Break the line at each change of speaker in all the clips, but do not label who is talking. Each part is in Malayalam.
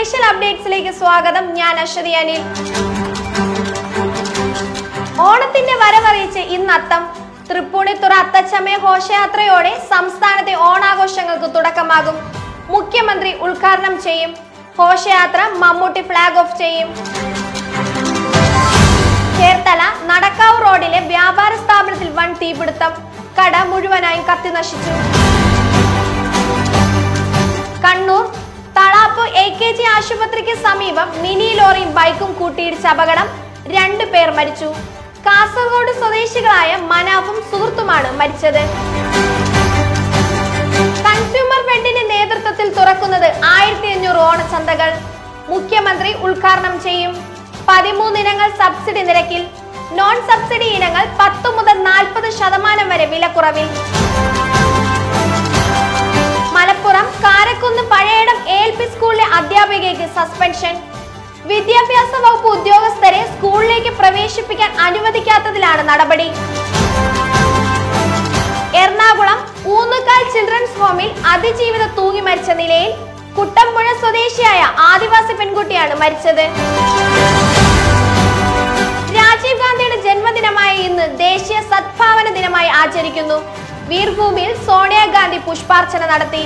സ്പെഷ്യൽ അപ്ഡേറ്റ്സിലേക്ക് സ്വാഗതം ഞാൻ അശ്വതി അനിൽ ഓണത്തിന്റെ വരവറിയിച്ച് ഇന്ന് അത്തം തൃപ്പൂണിത്തുറ അത്തച്ചമയ ഘോഷയാത്രയോടെ സംസ്ഥാനത്തെ ഓണാഘോഷങ്ങൾക്ക് തുടക്കമാകും മുഖ്യമന്ത്രി ഉദ്ഘാടനം ചെയ്യും ഘോഷയാത്ര മമ്മൂട്ടി ഫ്ലാഗ് ഓഫ് ചെയ്യും ചേർത്തല നടക്കാവ് റോഡിലെ വ്യാപാര സ്ഥാപനത്തിൽ വൻ തീപിടുത്തം കട മുഴുവനായും കത്തി നശിച്ചു Kannur Thalap A K G ആശുപത്രിക്ക് സമീപം മിനി ലോറിയും ബൈക്കും കൂട്ടിയിടിച്ച അപകടം രണ്ടു പേർ മരിച്ചു കാസർഗോഡ് സ്വദേശികളായ മനാഫും സുഹൃത്തുമാണ് മരിച്ചത് കൺസ്യൂമർ ഫെഡിന്റെ നേതൃത്വത്തിൽ തുറക്കുന്നത് ആയിരത്തി അഞ്ഞൂറ് ഓണച്ചന്തകൾ മുഖ്യമന്ത്രി ഉദ്ഘാടനം ചെയ്യും പതിമൂന്ന് ഇനങ്ങൾ സബ്സിഡി നിരക്കിൽ നോൺ സബ്സിഡി ഇനങ്ങൾ പത്ത് മുതൽ നാൽപ്പത് ശതമാനം വരെ വിലക്കുറവിൽ Malappuram Karakkunnu Pazhayadam A L P സ്കൂളിലെ അധ്യാപികയ്ക്ക് സസ്പെൻഷൻ വിദ്യാഭ്യാസ വകുപ്പ് ഉദ്യോഗസ്ഥരെ സ്കൂളിലേക്ക് പ്രവേശിപ്പിക്കാൻ അനുവദിക്കാത്തതിലാണ് നടപടി എറണാകുളം ഊന്നുകാൽ ചിൽഡ്രൻസ് ഹോമിൽ അതിജീവിത തൂങ്ങി മരിച്ച നിലയിൽ കുട്ടമ്പുഴ സ്വദേശിയായ ആദിവാസി പെൺകുട്ടിയാണ് മരിച്ചത് രാജീവ് ഗാന്ധിയുടെ ജന്മദിനമായ ഇന്ന് ദേശീയ സദ്ഭാവന ദിനമായി ആചരിക്കുന്നു വീർഭൂമിയിൽ സോണിയാഗാന്ധി പുഷ്പാർച്ചന നടത്തി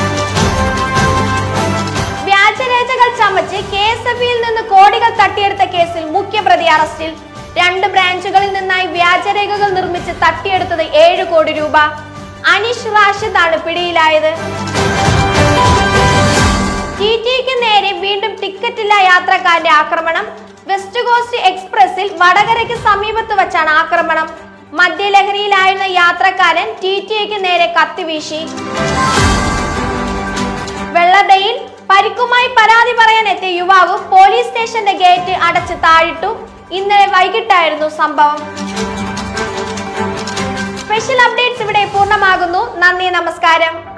വ്യാജരേഖകൾ ചമച്ച് കെ എസ് എഫ് ഇയിൽ നിന്ന് കോടികൾ തട്ടിയെടുത്ത കേസിൽ മുഖ്യപ്രതി അറസ്റ്റിൽ രണ്ട് ബ്രാഞ്ചുകളിൽ നിന്നായി വ്യാജരേഖകൾ നിർമ്മിച്ച് തട്ടിയെടുത്തത് ഏഴ് കോടി രൂപ അനീഷ് റാഷിദ് ആണ് പിടിയിലായത് ടി ടിക്ക് നേരെ വീണ്ടും ടിക്കറ്റില്ല യാത്രക്കാരന്റെ ആക്രമണം വെസ്റ്റ് കോസ്റ്റ് എക്സ്പ്രസിൽ വടകരയ്ക്ക് സമീപത്ത് വച്ചാണ് ആക്രമണം മദ്യലഹരിയിലായിരുന്ന യാത്രക്കാരൻ ടി ടിക്ക് നേരെ കത്തിവീശി വെള്ളടയിൽ പരിക്കുമായി പരാതി പറയാൻ എത്തിയ യുവാവ് പോലീസ് സ്റ്റേഷന്റെ ഗേറ്റ് അടച്ച് താഴിട്ടു ഇന്നലെ വൈകിട്ടായിരുന്നു സംഭവം സ്പെഷ്യൽ അപ്ഡേറ്റ്സ് ഇവിടെ പൂർണ്ണമാകുന്നു നന്ദി നമസ്കാരം